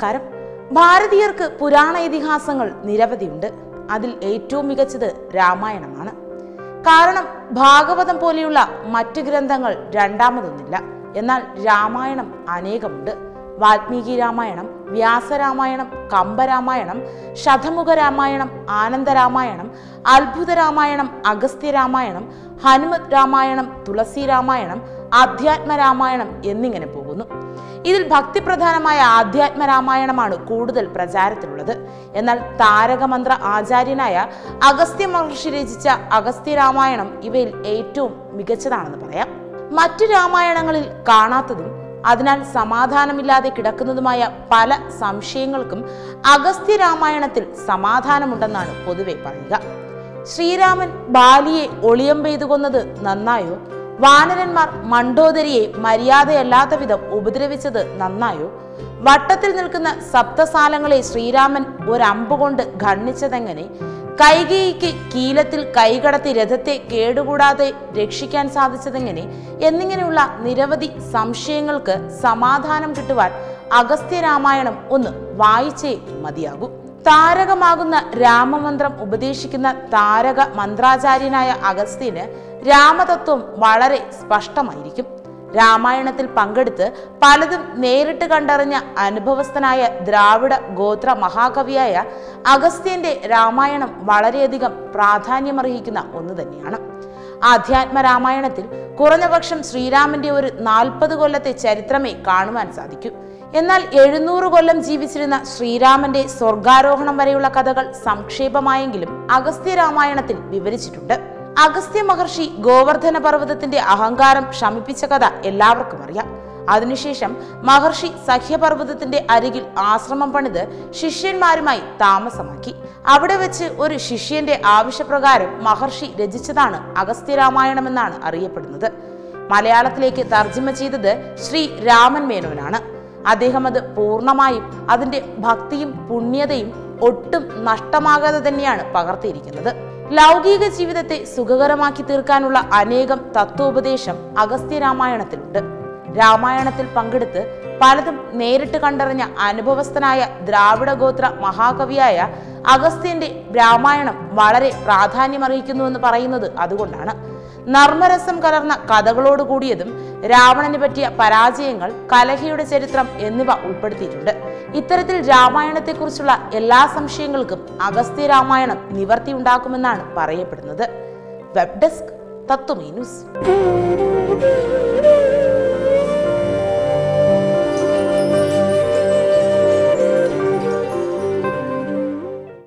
നമസ്കാരം ഭാരതീയർക്ക് പുരാണ ഇതിഹാസങ്ങൾ നിരവധിയുണ്ട് അതിൽ ഏറ്റവും മികച്ചത് രാമായണമാണ് കാരണം ഭാഗവതം പോലെയുള്ള മറ്റു ഗ്രന്ഥങ്ങൾ രണ്ടാമതൊന്നില്ല എന്നാൽ രാമായണം അനേകമുണ്ട് വാൽമീകി രാമായണം വ്യാസരാമായണം കമ്പരാമായണം ശതമുഖ രാമായണം ആനന്ദരാമായണം അത്ഭുത രാമായണം അഗസ്ത്യ രാമായണം ഹനുമത് രാമായണം തുളസി രാമായണം ആധ്യാത്മ രാമായണം എന്നിങ്ങനെ പോകുന്നു ഇതിൽ ഭക്തിപ്രധാനമായ ആധ്യാത്മ രാമായണമാണ് കൂടുതൽ പ്രചാരത്തിലുള്ളത് എന്നാൽ താരകമന്ത്ര ആചാര്യനായ അഗസ്ത്യ മഹർഷി രചിച്ച അഗസ്ത്യ രാമായണം ഇവയിൽ ഏറ്റവും മികച്ചതാണെന്ന് പറയാം മറ്റു രാമായണങ്ങളിൽ കാണാത്തതും അതിനാൽ സമാധാനമില്ലാതെ കിടക്കുന്നതുമായ പല സംശയങ്ങൾക്കും അഗസ്ത്യ രാമായണത്തിൽ സമാധാനമുണ്ടെന്നാണ് പൊതുവെ പറയുക ശ്രീരാമൻ ബാലിയെ ഒളിയം പെയ്തു കൊന്നത് നന്നായോ വാനരന്മാർ മണ്ടോദരിയെ മര്യാദയല്ലാത്ത വിധം ഉപദ്രവിച്ചത് നന്നായോ വട്ടത്തിൽ നിൽക്കുന്ന സപ്തസാലങ്ങളെ ശ്രീരാമൻ ഒരമ്പ് കൊണ്ട് ഖണ്ഡിച്ചതെങ്ങനെ കൈകേയിക്ക് കീലത്തിൽ കൈകടത്തി രഥത്തെ കേടുകൂടാതെ രക്ഷിക്കാൻ സാധിച്ചതെങ്ങനെ എന്നിങ്ങനെയുള്ള നിരവധി സംശയങ്ങൾക്ക് സമാധാനം കിട്ടുവാൻ അഗസ്ത്യ രാമായണം ഒന്ന് വായിച്ചേ മതിയാകൂ താരകമാകുന്ന രാമമന്ത്രം ഉപദേശിക്കുന്ന താരക മന്ത്രാചാര്യനായ അഗസ്ത്യന് രാമതത്വം വളരെ സ്പഷ്ടമായിരിക്കും രാമായണത്തിൽ പങ്കെടുത്ത് പലതും നേരിട്ട് കണ്ടറിഞ്ഞ അനുഭവസ്ഥനായ ദ്രാവിഡ ഗോത്ര മഹാകവിയായ അഗസ്ത്യന്റെ രാമായണം വളരെയധികം പ്രാധാന്യമർഹിക്കുന്ന ഒന്ന് തന്നെയാണ് ആധ്യാത്മ രാമായണത്തിൽ കുറഞ്ഞപക്ഷം ശ്രീരാമന്റെ ഒരു നാൽപ്പത് കൊല്ലത്തെ ചരിത്രമേ കാണുവാൻ സാധിക്കൂ എന്നാൽ എഴുന്നൂറ് കൊല്ലം ജീവിച്ചിരുന്ന ശ്രീരാമന്റെ സ്വർഗാരോഹണം വരെയുള്ള കഥകൾ സംക്ഷേപമായെങ്കിലും അഗസ്ത്യ രാമായണത്തിൽ വിവരിച്ചിട്ടുണ്ട് അഗസ്ത്യ മഹർഷി ഗോവർദ്ധന പർവ്വതത്തിന്റെ അഹങ്കാരം ശമിപ്പിച്ച കഥ എല്ലാവർക്കും അറിയാം അതിനുശേഷം മഹർഷി സഖ്യപർവ്വതത്തിന്റെ അരികിൽ ആശ്രമം പണിത് ശിഷ്യന്മാരുമായി താമസമാക്കി അവിടെ വെച്ച് ഒരു ശിഷ്യന്റെ ആവശ്യപ്രകാരം മഹർഷി രചിച്ചതാണ് അഗസ്ത്യ രാമായണമെന്നാണ് അറിയപ്പെടുന്നത് മലയാളത്തിലേക്ക് തർജ്ജമ ചെയ്തത് ശ്രീ രാമൻ മേനോനാണ് അദ്ദേഹം അത് പൂർണ്ണമായും അതിന്റെ ഭക്തിയും പുണ്യതയും ഒട്ടും നഷ്ടമാകാതെ തന്നെയാണ് പകർത്തിയിരിക്കുന്നത് ലൗകിക ജീവിതത്തെ സുഖകരമാക്കി തീർക്കാനുള്ള അനേകം തത്വോപദേശം അഗസ്ത്യ രാമായണത്തിലുണ്ട് രാമായണത്തിൽ പങ്കെടുത്ത് പലതും നേരിട്ട് കണ്ടറിഞ്ഞ അനുഭവസ്ഥനായ ദ്രാവിഡ ഗോത്ര മഹാകവിയായ അഗസ്ത്യന്റെ രാമായണം വളരെ പ്രാധാന്യമർഹിക്കുന്നുവെന്ന് പറയുന്നത് അതുകൊണ്ടാണ് നർമ്മരസം കലർന്ന കഥകളോട് കൂടിയതും രാവണന് പറ്റിയ പരാജയങ്ങൾ കലഹയുടെ ചരിത്രം എന്നിവ ഉൾപ്പെടുത്തിയിട്ടുണ്ട് ഇത്തരത്തിൽ രാമായണത്തെക്കുറിച്ചുള്ള എല്ലാ സംശയങ്ങൾക്കും അഗസ്ത്യ രാമായണം നിവർത്തിയുണ്ടാക്കുമെന്നാണ് പറയപ്പെടുന്നത് വെബ് ഡെസ്ക് തത്വമീ ന്യൂസ്